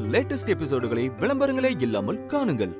Latest எபிசோடுகளை விளம்பரங்களே இல்லாமல் காணுங்கள்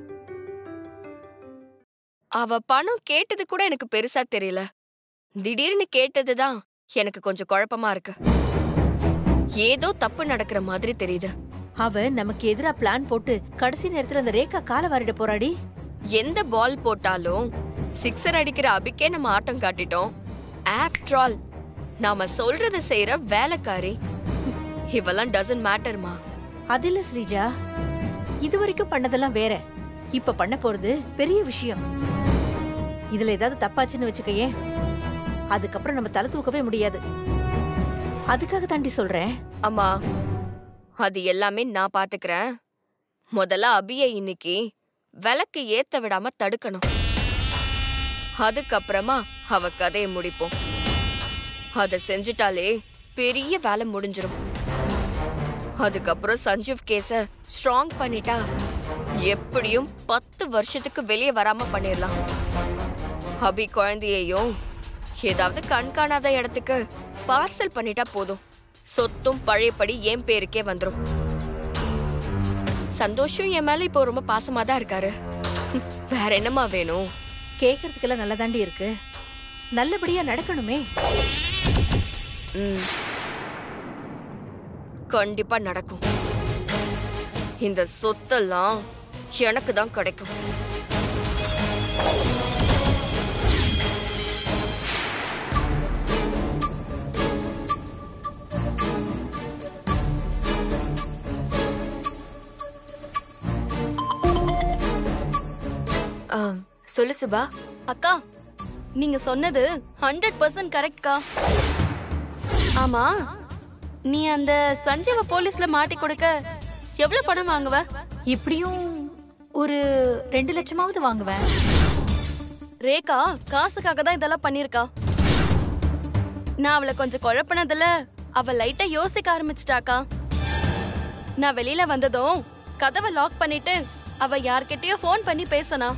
அவ பணம் கேட்டது கூட எனக்கு பெருசா தெரியல திடீர்னு கேட்டதுதான் எனக்கு கொஞ்சம் குழப்பமா இருக்கு ஏதோ தப்பு நடக்கிற மாதிரி தெரியுது அவ நமக்கு எதிரா பிளான் போட்டு கடைசி நேரத்துல அந்த ரேகா கால வாரிட போறாடி எந்த பால் போட்டாலும் சிக்ஸர் அடிக்கிற அபிக்கே நம்ம ஆட்டம் காட்டிட்டோம் ஆஃப்டர் ஆல் நாம சொல்றத செய்யற வேலைக்காரி இவெல்லாம் டசன்ட் மேட்டர்மா அது இல்ல ஸ்ரீஜா இது வரைக்கும் பண்ணதெல்லாம் வேற இப்ப பண்ண போறது பெரிய விஷயம் இதுல ஏதாவது தப்பாச்சுன்னு வச்சுக்கயே அதுக்கப்புறம் நம்ம தலை தூக்கவே முடியாது அதுக்காக தாண்டி சொல்றேன் அம்மா அது எல்லாமே நான் பாத்துக்கிறேன் முதல்ல அபியை இன்னைக்கு விளக்கு ஏத்த விடாம தடுக்கணும் அதுக்கப்புறமா அவ கதையை முடிப்போம் அத செஞ்சுட்டாலே பெரிய வேலை முடிஞ்சிரும் அதுக்கப்புறம் சஞ்சீவ் கேஸ ஸ்ட்ராங் பண்ணிட்டா எப்படியும் பத்து வருஷத்துக்கு வெளியே வராம பண்ணிடலாம் அபி குழந்தையையும் ஏதாவது கண் காணாத இடத்துக்கு பார்சல் பண்ணிட்டா போதும் சொத்தும் பழையபடி என் பேருக்கே வந்துரும் சந்தோஷம் என் மேல இப்போ ரொம்ப பாசமா தான் இருக்காரு வேற என்னமா வேணும் கேக்குறதுக்கெல்லாம் நல்லா தாண்டி இருக்கு நல்லபடியா நடக்கணுமே ம். கண்டிப்பா நடக்கும் இந்த சொத்தெல்லாம் எனக்கு தான் கிடைக்கும் ஆ, சொல்லு சுபா அக்கா நீங்க சொன்னது ஹண்ட்ரட் பர்சன்ட் கரெக்ட்கா ஆமா நீ அந்த சஞ்சீவ போலீஸ்ல மாட்டி கொடுக்க எவ்வளவு பணம் வாங்குவ எப்படியும் ஒரு ரெண்டு லட்சமாவது வாங்குவேன் ரேகா காசுக்காக தான் இதெல்லாம் பண்ணிருக்கா நான் அவளை கொஞ்சம் குழப்பினதுல அவ லைட்டா யோசிக்க ஆரம்பிச்சிட்டாக்கா நான் வெளியில வந்ததும் கதவை லாக் பண்ணிட்டு அவ யார்கிட்டயோ ஃபோன் பண்ணி பேசனா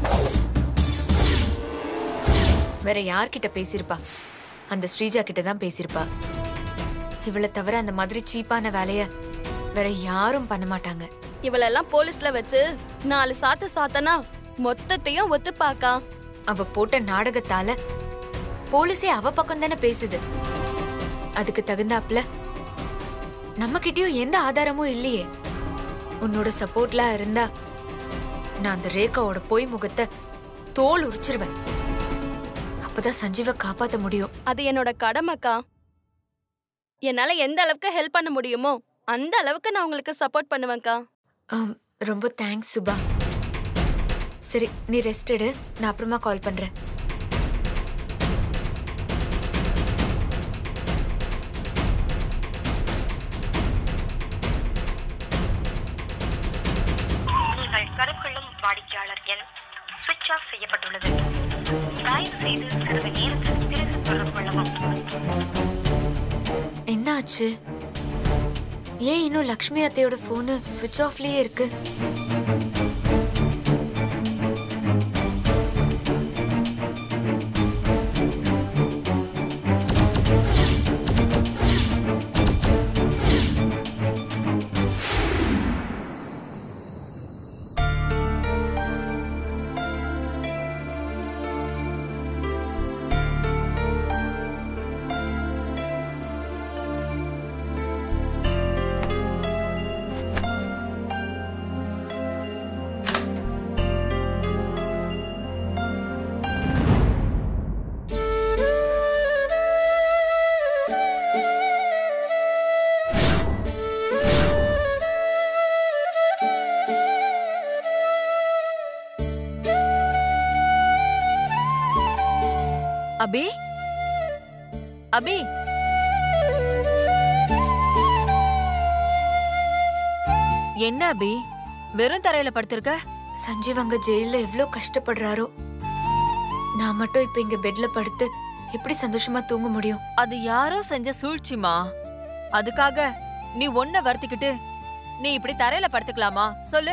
வேற யார்கிட்ட பேசியிருப்பா அந்த ஸ்ரீஜா கிட்ட தான் பேசியிருப்பா இவளை தவிர அந்த மாதிரி சீப்பான வேலைய வேற யாரும் பண்ண மாட்டாங்க இவளெல்லாம் போலீஸ்ல வச்சு நாலு சாத்து சாத்தனா மொத்தத்தையும் ஒத்துப்பாக்கா அவ போட்ட நாடகத்தால போலீஸே அவ பக்கம் தானே பேசுது அதுக்கு தகுந்தாப்புல நம்ம கிட்டயும் எந்த ஆதாரமும் இல்லையே உன்னோட சப்போர்ட்லாம் இருந்தா நான் அந்த ரேகாவோட பொய் முகத்தை தோல் உரிச்சிருவேன் அப்பதான் சஞ்சீவை காப்பாத்த முடியும் அது என்னோட கடமைக்கா என்னால எந்த அளவுக்கு ஹெல்ப் பண்ண முடியுமோ அந்த அளவுக்கு நான் உங்களுக்கு சப்போர்ட் பண்ணுவேன்க்கா ஆம், ரொம்ப தேங்க்ஸ் சுபா சரி நீ ரெஸ்ட் எடு நான் அப்புறமா கால் பண்றேன் நீங்கள் கருக்கொள்ளும் வாடிக்கையாளர் எண் சுவிட்ச் ஆஃப் செய்யப்பட்டுள்ளது தயவு செய்து சிறிது நேரத்தில் பிறகு தொடர்பு கொள்ளவும் என்னாச்சு ஏன் இன்னும் லக்ஷ்மி அத்தையோட போனு சுவிட்ச் ஆஃப்லயே இருக்கு அபி அபி என்ன அபி வெறும் தரையில படுத்திருக்க சஞ்சீவ் அங்க ஜெயில எவ்வளோ கஷ்டப்படுறாரோ நான் மட்டும் இப்ப இங்க பெட்ல படுத்து எப்படி சந்தோஷமா தூங்க முடியும் அது யாரோ செஞ்ச சூழ்ச்சிமா அதுக்காக நீ ஒன்ன வருத்திக்கிட்டு நீ இப்படி தரையில படுத்துக்கலாமா சொல்லு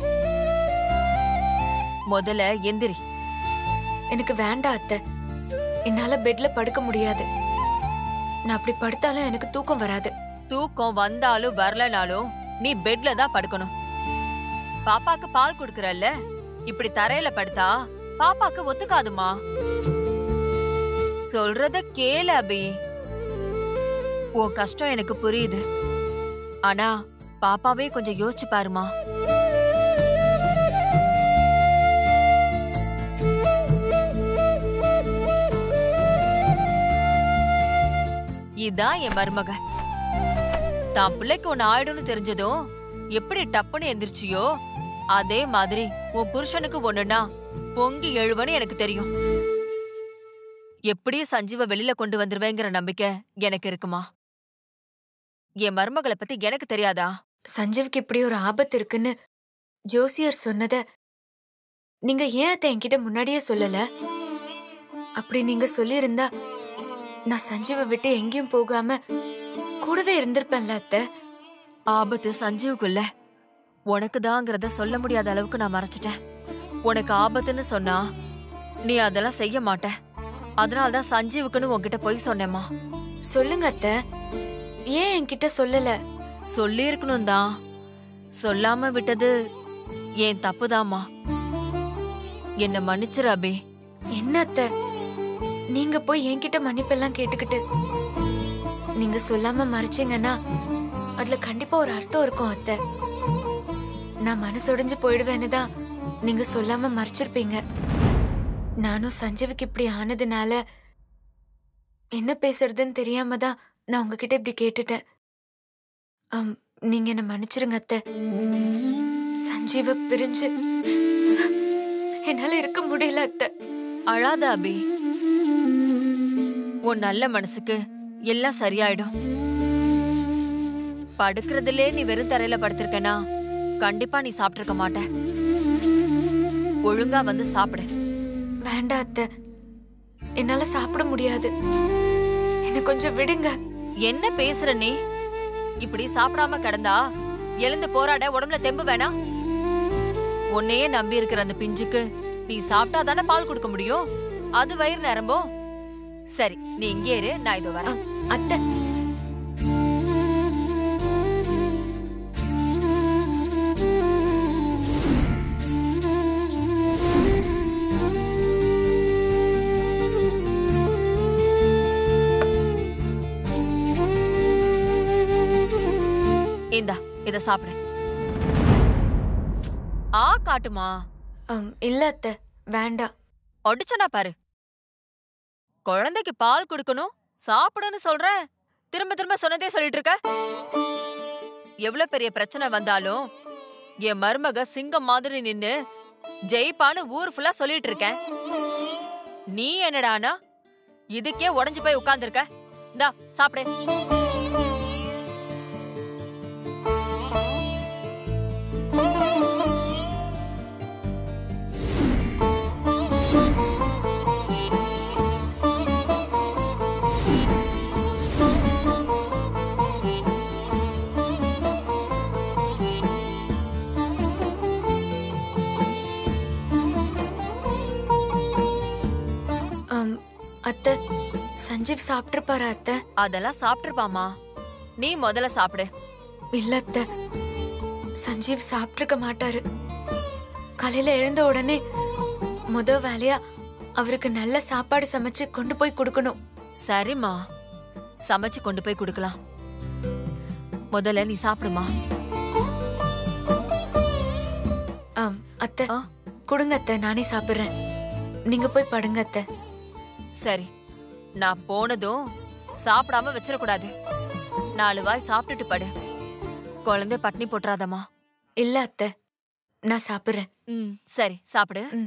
முதல்ல எந்திரி எனக்கு வேண்டாம் அத்தை என்னால பெட்ல படுக்க முடியாது நான் அப்படி படுத்தாலும் எனக்கு தூக்கம் வராது தூக்கம் வந்தாலும் வரலனாலும் நீ பெட்ல தான் படுக்கணும் பாப்பாக்கு பால் குடுக்கறல்ல இப்படி தரையில படுத்தா பாப்பாக்கு ஒத்துக்காதுமா சொல்றத கேளு அபி உன் கஷ்டம் எனக்கு புரியுது ஆனா பாப்பாவே கொஞ்சம் யோசிச்சு பாருமா இதான் என் மருமக தான் பிள்ளைக்கு ஒன்னு ஆயிடும்னு தெரிஞ்சதும் எப்படி டப்புன்னு எந்திரிச்சியோ அதே மாதிரி உன் புருஷனுக்கு ஒண்ணுன்னா பொங்கி எழுவன்னு எனக்கு தெரியும் எப்படியும் சஞ்சீவ வெளியில கொண்டு வந்துருவேங்கிற நம்பிக்கை எனக்கு இருக்குமா என் மருமகளை பத்தி எனக்கு தெரியாதா சஞ்சீவுக்கு இப்படி ஒரு ஆபத்து இருக்குன்னு ஜோசியர் சொன்னத நீங்க ஏன் அத்தை என்கிட்ட முன்னாடியே சொல்லல அப்படி நீங்க சொல்லியிருந்தா நான் சஞ்சீவை விட்டு எங்கேயும் போகாம கூடவே இருந்திருப்பேன்ல அத்தை ஆபத்து சஞ்சீவுக்குள்ள உனக்கு தாங்கிறத சொல்ல முடியாத அளவுக்கு நான் மறைச்சிட்டேன் உனக்கு ஆபத்துன்னு சொன்னா நீ அதெல்லாம் செய்ய மாட்ட அதனாலதான் சஞ்சீவுக்குன்னு உன்கிட்ட போய் சொன்னேம்மா சொல்லுங்க அத்தை ஏன் என்கிட்ட சொல்லல சொல்லியிருக்கணும் தான் சொல்லாம விட்டது என் தப்புதாம்மா என்ன மன்னிச்சிரு அபி என்ன அத்தை நீங்க போய் என்கிட்ட மன்னிப்பெல்லாம் கேட்டுக்கிட்டு நீங்க சொல்லாம மறைச்சீங்கன்னா அதுல கண்டிப்பா ஒரு அர்த்தம் இருக்கும் அத்தை நான் மனசொடைஞ்சு போயிடுவேன்னு தான் நீங்க சொல்லாம மறைச்சிருப்பீங்க நானும் சஞ்சீவுக்கு இப்படி ஆனதுனால என்ன பேசுறதுன்னு தெரியாம தான் நான் உங்ககிட்ட இப்படி கேட்டுட்டேன் ஆம், நீங்க என்ன மன்னிச்சிருங்க அத்தை சஞ்சீவ பிரிஞ்சு என்னால இருக்க முடியல அத்தை அழாத அபி உன் நல்ல மனசுக்கு எல்லாம் சரியாயிடும் படுக்கிறதுலே நீ வெறும் தரையில படுத்திருக்கனா கண்டிப்பா நீ சாப்பிட்டிருக்க மாட்ட ஒழுங்கா வந்து சாப்பிடு வேண்டாம் அத்தை என்னால சாப்பிட முடியாது என்ன கொஞ்சம் விடுங்க என்ன பேசுற நீ இப்படி சாப்பிடாம கிடந்தா எழுந்து போராட உடம்புல தெம்பு வேணாம் உன்னையே நம்பி இருக்கிற அந்த பிஞ்சுக்கு நீ சாப்பிட்டா தானே பால் கொடுக்க முடியும் அது வயிறு நிரம்பும் சரி நீ இங்கே இரு நான் இதோ வரேன் அ- அத்தை இந்தா இத சாப்பிடு ஆ காட்டுமா அம், இல்ல அத்தை வேண்டாம் அடிச்சனா பாரு குழந்தைக்கு பால் கொடுக்கணும் சாப்பிடுன்னு சொல்ற திரும்ப திரும்ப சொன்னதே சொல்லிட்டு இருக்க எவ்வளவு பெரிய பிரச்சனை வந்தாலும் என் மருமக சிங்கம் மாதிரி நின்னு ஜெயிப்பான்னு ஊர் ஃபுல்லா சொல்லிட்டு இருக்கேன் நீ என்னடானா இதுக்கே உடைஞ்சு போய் உட்கார்ந்திருக்க இந்தா சாப்பிடு அம், அத்தை சஞ்சீவ் சாப்பிட்டுருப்பாரா அத்தை அதெல்லாம் சாப்பிட்டுருப்பாமா நீ முதல்ல சாப்பிடு இல்ல அத்தை சஞ்சீவ் சாப்பிட்டிருக்க மாட்டாரு காலையில எழுந்த உடனே முத வேலையா அவருக்கு நல்ல சாப்பாடு சமைச்சு கொண்டு போய் கொடுக்கணும் சரிம்மா சமைச்சு கொண்டு போய் கொடுக்கலாம் முதல்ல நீ சாப்பிடுமா ஆம், அத்தை ஆ? கொடுங்க அத்தை நானே சாப்பிடுறேன் நீங்க போய் படுங்க அத்தை சரி நான் போனதும் சாப்பிடாம வச்சிடக்கூடாது நாலு வாய் சாப்பிட்டுட்டு படு குழந்தை பட்னி போட்டுறாதம்மா இல்ல அத்தை நான் சாப்பிடுறேன் ம் சரி சாப்பிடு ம்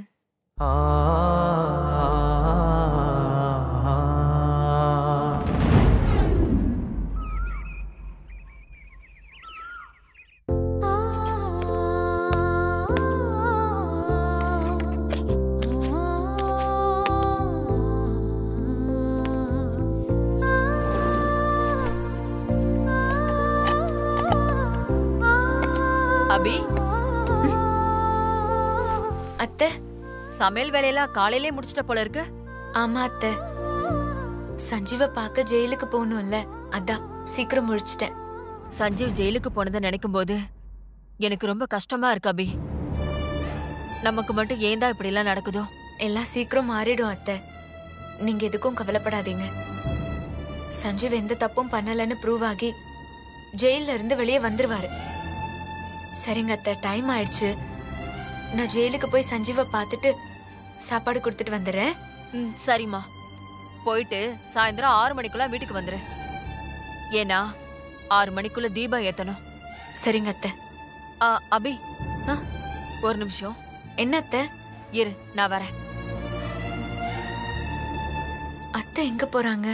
அபி அத்தை சமையல் வேலையெல்லாம் காலையிலே முடிச்சிட்ட போல இருக்கு ஆமா அத்தை சஞ்சீவ பார்க்க ஜெயிலுக்கு போகணும்ல அதான் சீக்கிரம் முடிச்சிட்டேன் சஞ்சீவ் ஜெயிலுக்கு போனதை நினைக்கும் போது எனக்கு ரொம்ப கஷ்டமா இருக்கு அபி நமக்கு மட்டும் ஏன் தான் இப்படி எல்லாம் நடக்குதோ எல்லாம் சீக்கிரம் மாறிடும் அத்தை நீங்க எதுக்கும் கவலைப்படாதீங்க சஞ்சீவ் எந்த தப்பும் பண்ணலன்னு ப்ரூவ் ஆகி ஜெயில்ல இருந்து வெளியே வந்துருவாரு சரிங்க அத்தை டைம் ஆயிடுச்சு நான் ஜெயிலுக்கு போய் சஞ்சீவை பார்த்துட்டு சாப்பாடு கொடுத்துட்டு வந்துடுறேன் ம் சரிம்மா போயிட்டு சாயந்தரம் ஆறு மணிக்குள்ள வீட்டுக்கு வந்துரு ஏன்னா ஆறு மணிக்குள்ள தீபம் ஏத்தணும் சரிங்க அத்தை ஆ, அபி ஆ? ஒரு நிமிஷம் என்ன அத்தை இரு நான் வரேன் அத்தை எங்க போறாங்க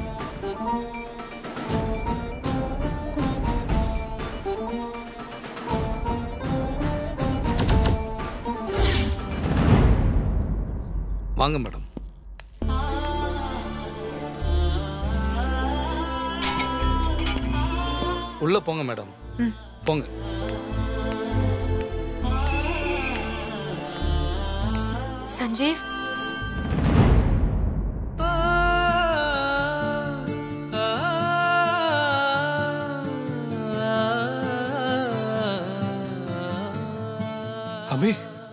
வாங்க மேடம் உள்ள போங்க மேடம் ம். போங்க சஞ்சீவ் அபி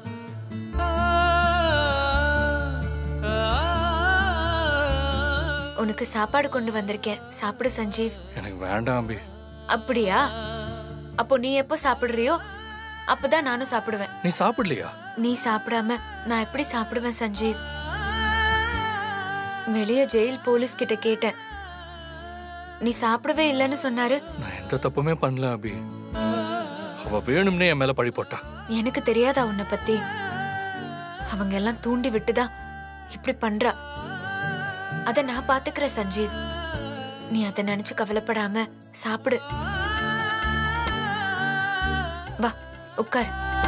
உனக்கு சாப்பாடு கொண்டு வந்திருக்கேன் சாப்பிடு சஞ்சீவ் எனக்கு வேண்டாம் அபி அப்படியா அப்போ நீ எப்போ சாப்பிடுறியோ அப்பதான் நானும் சாப்பிடுவேன் நீ சாப்பிடலையா நீ சாப்பிடாம நான் எப்படி சாப்பிடுவேன் சஞ்சீவ் வெளிய ஜெயில் போலீஸ் கிட்ட கேட்டேன் நீ சாப்பிடவே இல்லைன்னு சொன்னாரு நான் எந்த தப்புமே பண்ணல அபி அவ வேணும்னே என் மேல பழி போட்டா எனக்கு தெரியாதா உன்னை பத்தி அவங்க எல்லாம் தூண்டி விட்டுதான் இப்படி பண்றா அத நான் பாத்துக்கிறேன் சஞ்சீவ் நீ அத நினைச்சு கவலைப்படாம சாப்பிடு வா உட்கார்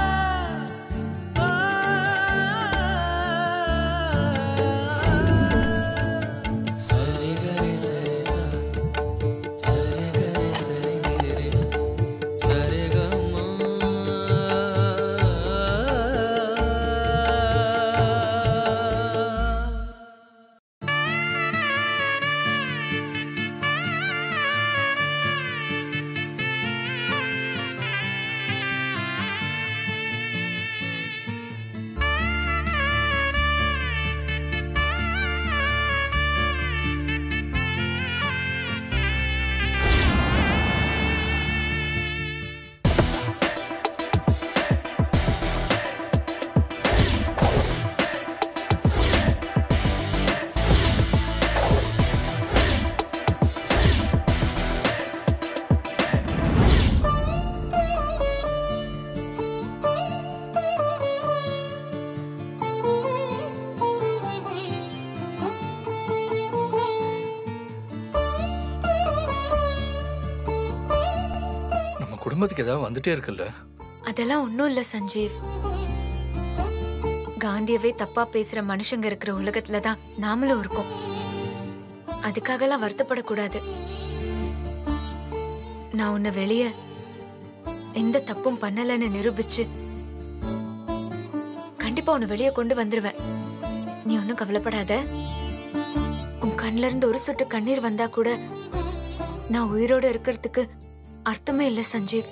நம்ம குடும்பத்துக்கு ஏதாவது வந்துட்டே இருக்குல்ல அதெல்லாம் ஒண்ணும் இல்ல சஞ்சீவ் காந்தியவே தப்பா பேசுற மனுஷங்க இருக்கிற உலகத்துல தான் நாமளும் இருக்கோம் அதுக்காகலாம் வருத்தப்படக்கூடாது நான் உன்னை வெளிய எந்த தப்பும் பண்ணலன்னு நிரூபிச்சு கண்டிப்பா உன்னை வெளிய கொண்டு வந்துருவேன் நீ ஒன்னும் கவலைப்படாத உன் கண்ணுல இருந்து ஒரு சொட்டு கண்ணீர் வந்தா கூட நான் உயிரோட இருக்கிறதுக்கு அர்த்தமே இல்ல சஞ்சீவ்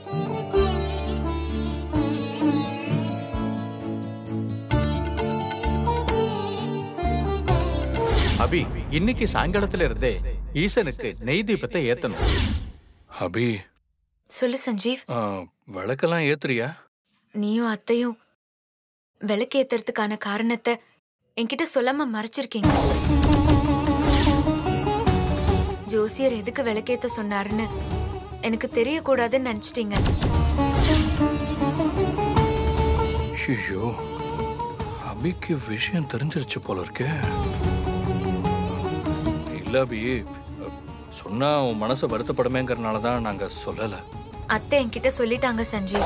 அபி இன்னைக்கு சாயங்காலத்துல இருந்தே ஈசனுக்கு நெய் தீபத்தை ஏத்தணும் அபி சொல்லு சஞ்சீவ் ஆ, விளக்கெல்லாம் ஏத்துறியா நீயும் அத்தையும் விளக்கேத்துறதுக்கான காரணத்தை என்கிட்ட சொல்லாம மறைச்சிருக்கீங்க ஜோசியர் எதுக்கு விளக்கேத்த சொன்னாருன்னு எனக்கு தெரியக்கூடாதுன்னு நினைச்சிட்டீங்க ஐயோ அபிக்கு விஷயம் தெரிஞ்சிருச்சு போல இருக்கே இல்ல அபி சொன்னா உன் மனசை வருத்தப்படுமேங்கிறனால தான் நாங்க சொல்லல அத்தை என்கிட்ட சொல்லிட்டாங்க சஞ்சீவ்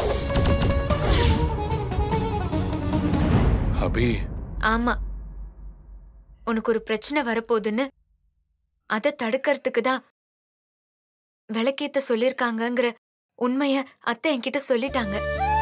அபி ஆமா உனக்கு ஒரு பிரச்சனை வரப்போகுதுன்னு அதை தடுக்கிறதுக்கு தான் விளக்கேத்த சொல்லிருக்காங்கங்கிற உண்மைய அத்தை என்கிட்ட சொல்லிட்டாங்க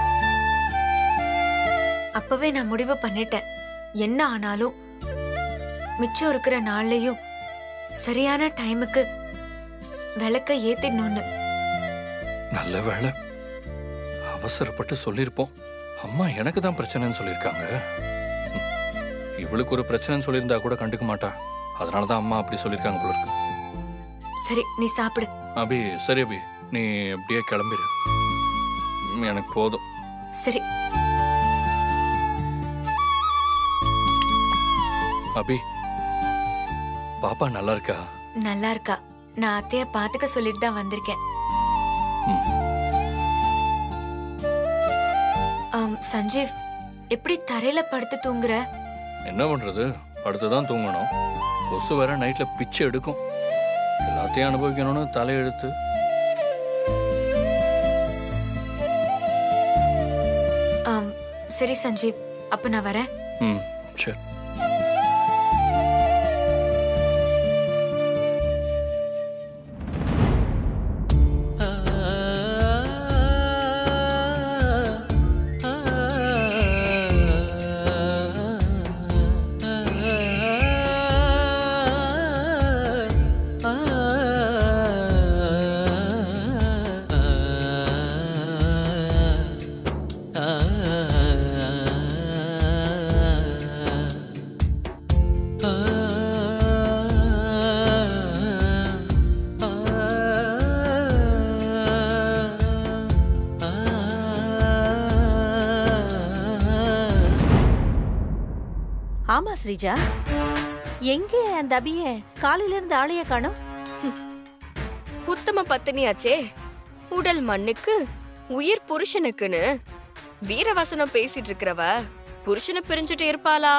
அப்பவே நான் முடிவு பண்ணிட்டேன் என்ன ஆனாலும் மிச்சம் இருக்கிற நாள்லயும் சரியான டைமுக்கு விளக்க ஏத்திடணும்னு நல்ல வேளை அவசரப்பட்டு சொல்லியிருப்போம் அம்மா எனக்கு தான் பிரச்சனைன்னு சொல்லியிருக்காங்க ம். இவளுக்கு ஒரு பிரச்சனைன்னு சொல்லியிருந்தா கூட கண்டுக்க மாட்டா அதனால தான் அம்மா அப்படி சொல்லியிருக்காங்க போல இருக்கு சரி நீ சாப்பிடு அபி சரி அபி நீ அப்படியே கிளம்பிடு ம், எனக்கு போதும் சரி அபி பாப்பா நல்லா இருக்கா நல்லா இருக்கா நான் அத்தைய பாத்துக்க சொல்லிட்டு தான் வந்திருக்கேன் ம். ஆம், சஞ்சீவ் எப்படி தரையில படுத்து தூங்குற என்ன பண்றது படுத்து தான் தூங்கணும் கொசு வேற நைட்ல பிச்சை எடுக்கும் எல்லாத்தையும் அனுபவிக்கணும்னு தலையெழுத்து ஆம், சரி சஞ்சீவ் அப்ப நான் வரேன் ம் சரி ஆமா ஸ்ரீஜா எங்க அந்த அபிய காலையில இருந்து ஆளைய காணோம் உத்தம பத்தினியாச்சே உடல் மண்ணுக்கு உயிர் புருஷனுக்குன்னு வீரவசனம் பேசிட்டு இருக்கிறவ புருஷனை பிரிஞ்சுட்டு இருப்பாளா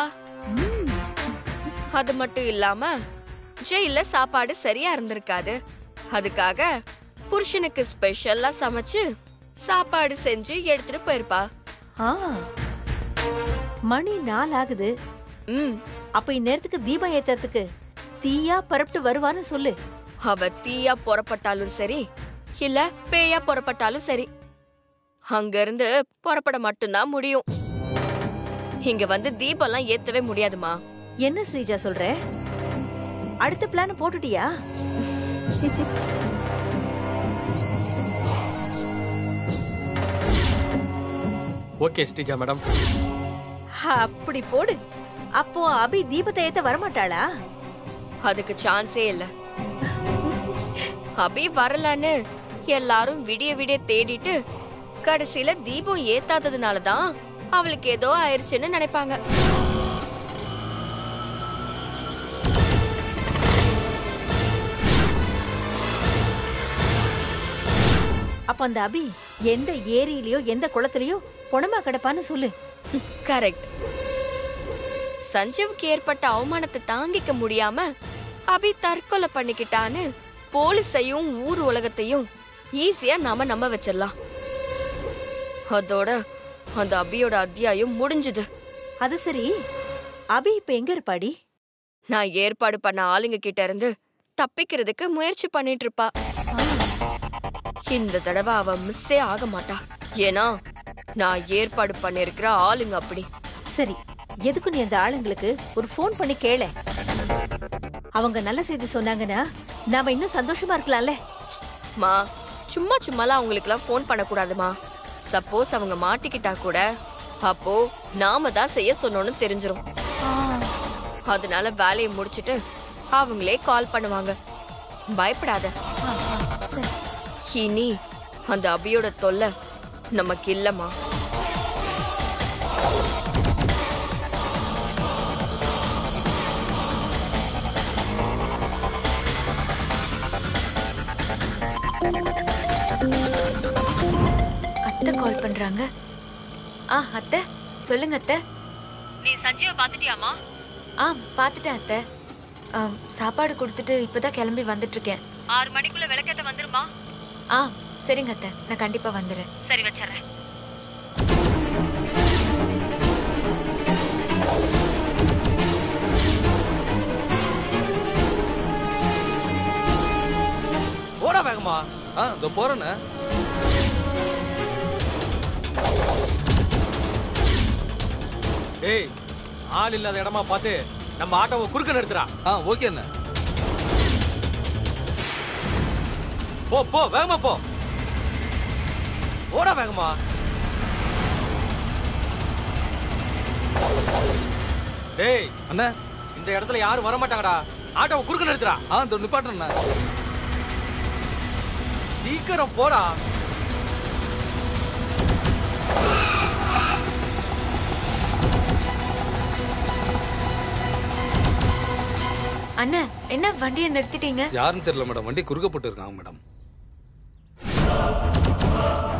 அது மட்டும் இல்லாம ஜெயில சாப்பாடு சரியா இருந்திருக்காது அதுக்காக புருஷனுக்கு ஸ்பெஷலா சமைச்சு சாப்பாடு செஞ்சு எடுத்துட்டு போயிருப்பா ஆ மணி நாள் ஆகுது ம் அப்ப இந்நேரத்துக்கு தீபம் ஏத்துறதுக்கு தீயா பரப்பிட்டு வருவான்னு சொல்லு அவ தீயா புறப்பட்டாலும் சரி இல்ல பேயா புறப்பட்டாலும் சரி அங்க இருந்து புறப்பட மட்டும்தான் முடியும் இங்க வந்து தீபம்லாம் ஏத்தவே முடியாதுமா என்ன ஸ்ரீஜா சொல்ற அடுத்த பிளான் போட்டுட்டியா ஓகே ஸ்ரீஜா மேடம் அப்படி போடு அப்போ அபி தீபத்தை ஏத்த வரமாட்டாளா அதுக்கு சான்ஸே இல்ல அபி வரலன்னு எல்லாரும் விடிய விடிய தேடிட்டு கடைசியில தீபம் ஏத்தாததுனால தான் அவளுக்கு ஏதோ ஆயிருச்சுன்னு நினைப்பாங்க அப்ப அந்த அபி எந்த ஏரியிலயோ எந்த குளத்திலயோ பொணமா கிடப்பான்னு சொல்லு கரெக்ட் சஞ்சீவுக்கு ஏற்பட்ட அவமானத்தை தாங்கிக்க முடியாம அபி தற்கொலை பண்ணிக்கிட்டான்னு போலீஸையும் ஊர் உலகத்தையும் ஈஸியா நாம நம்ப வச்சிடலாம் அதோட அந்த அபியோட அத்தியாயம் முடிஞ்சுது அது சரி அபி இப்ப எங்க இருப்பாடி நான் ஏற்பாடு பண்ண ஆளுங்க கிட்ட இருந்து தப்பிக்கிறதுக்கு முயற்சி பண்ணிட்டு இருப்பா இந்த தடவை அவ மிஸ்ஸே ஆக மாட்டா ஏன்னா நான் ஏற்பாடு பண்ணிருக்கிற ஆளுங்க அப்படி சரி எதுக்கு நீ அந்த ஆளுங்களுக்கு ஒரு ஃபோன் பண்ணி கேள அவங்க நல்ல செய்தி சொன்னாங்கன்னா நாம இன்னும் சந்தோஷமா இருக்கலாம்ல மா சும்மா சும்மாலாம் அவங்களுக்குலாம் ஃபோன் பண்ணக்கூடாதுமா சப்போஸ் அவங்க மாட்டிக்கிட்டா கூட அப்போ நாம தான் செய்ய சொன்னோம்னு தெரிஞ்சிரும் அதனால வேலையை முடிச்சிட்டு அவங்களே கால் பண்ணுவாங்க பயப்படாத இனி அந்த அபியோட தொல்லை நமக்கு இல்லம்மா அத்தை கால் பண்றாங்க ஆ அத்தை சொல்லுங்க அத்தை நீ சஞ்சீவ பாத்துட்டியாமா ஆ பார்த்துட்டேன் அத்தை ஆம், சாப்பாடு கொடுத்துட்டு இப்பதான் கிளம்பி வந்துட்டு இருக்கேன் ஆறு மணிக்குள்ள விளக்கேத்த வந்துருமா ஆ சரிங்க அத்தை நான் கண்டிப்பா வந்துடுறேன் சரி வச்சிடறேன் போடா வேகமா ஆ இதோ போறேண்ணே ஏய் ஆள் இல்லாத இடமா பார்த்து நம்ம ஆட்டோவை குறுக்க நிறுத்துறா ஆ ஓகே அண்ணே போ போ வேகமா போ போடா வேகமா டேய் அண்ணா இந்த இடத்துல யாரும் வர மாட்டாங்கடா ஆட்டோவை குறுக்க நிறுத்துறா ஆ இந்த நிப்பாட்டுறேண்ணா சீக்கிரம் போடா அண்ணன் என்ன வண்டியை நிறுத்திட்டீங்க யாருன்னு தெரியல மேடம் வண்டி குறுக்க போட்டு இருக்காங்க மேடம்